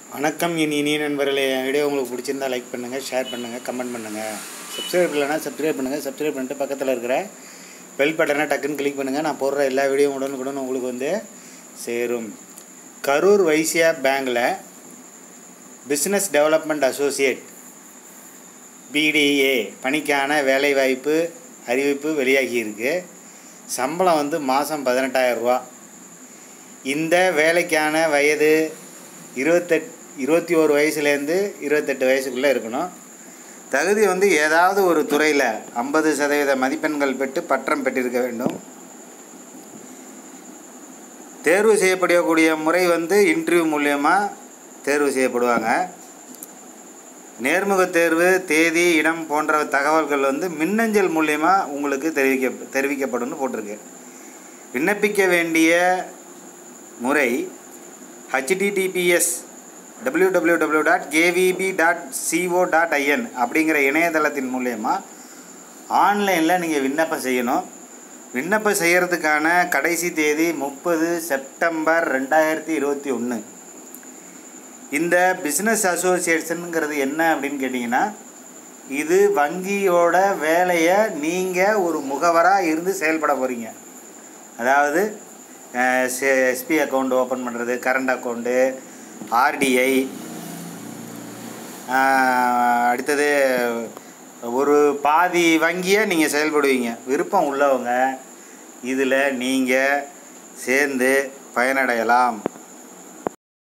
வணக்கம் என் இனிய நண்பர்களே என் வீடியோ உங்களுக்கு பிடிச்சிருந்தா லைக் பண்ணுங்கள் ஷேர் பண்ணுங்கள் கமெண்ட் பண்ணுங்கள் சப்ஸ்கிரைப் இல்லைனா சப்ஸ்கிரைப் பண்ணுங்கள் சப்ஸ்கிரைப் பண்ணிட்டு பக்கத்தில் இருக்கிற பெல் பட்டனை டக்குன்னு கிளிக் பண்ணுங்கள் நான் போடுற எல்லா வீடியோ உடனுக்குடன் உங்களுக்கு வந்து சேரும் கரூர் வைசியா பேங்கில் பிஸ்னஸ் டெவலப்மெண்ட் அசோசியேட் பிடிஏ பணிக்கான வேலைவாய்ப்பு அறிவிப்பு வெளியாகியிருக்கு சம்பளம் வந்து மாதம் பதினெட்டாயிரரூவா இந்த வேலைக்கான வயது இருபத்தெட் இருபத்தி ஒரு வயசுலேருந்து இருபத்தெட்டு வயசுக்குள்ளே இருக்கணும் தகுதி வந்து ஏதாவது ஒரு துறையில் ஐம்பது சதவீத மதிப்பெண்கள் பெற்று பட்டம் பெற்றிருக்க வேண்டும் தேர்வு செய்யப்படக்கூடிய முறை வந்து இன்டர்வியூ மூலியமாக தேர்வு செய்யப்படுவாங்க நேர்முக தேர்வு தேதி இடம் போன்ற தகவல்கள் வந்து மின்னஞ்சல் மூலியமாக உங்களுக்கு தெரிவிக்க தெரிவிக்கப்படும்னு போட்டிருக்கு விண்ணப்பிக்க வேண்டிய முறை HTTPS W W W dot KVB dot CO dot IN அப்படிங்கிற இணையதளத்தின் மூலயமா ஆன்லைனில் நீங்கள் விண்ணப்பம் செய்யணும் விண்ணப்பம் செய்கிறதுக்கான கடைசி தேதி முப்பது செப்டம்பர் ரெண்டாயிரத்தி இருபத்தி ஒன்று இந்த பிஸ்னஸ் அசோசியேஷனுங்கிறது என்ன அப்படின்னு கேட்டிங்கன்னா இது வங்கியோட வேலையை நீங்கள் ஒரு முகவராக இருந்து செயல்பட போகிறீங்க அதாவது எஸ்பி அக்கௌண்ட் ஓப்பன் பண்ணுறது கரண்ட் அக்கௌண்ட்டு ஆர்டிஐ அடுத்தது ஒரு பாதி வங்கியை நீங்கள் செயல்படுவீங்க விருப்பம் உள்ளவங்க இதில் நீங்கள் சேர்ந்து பயனடையலாம்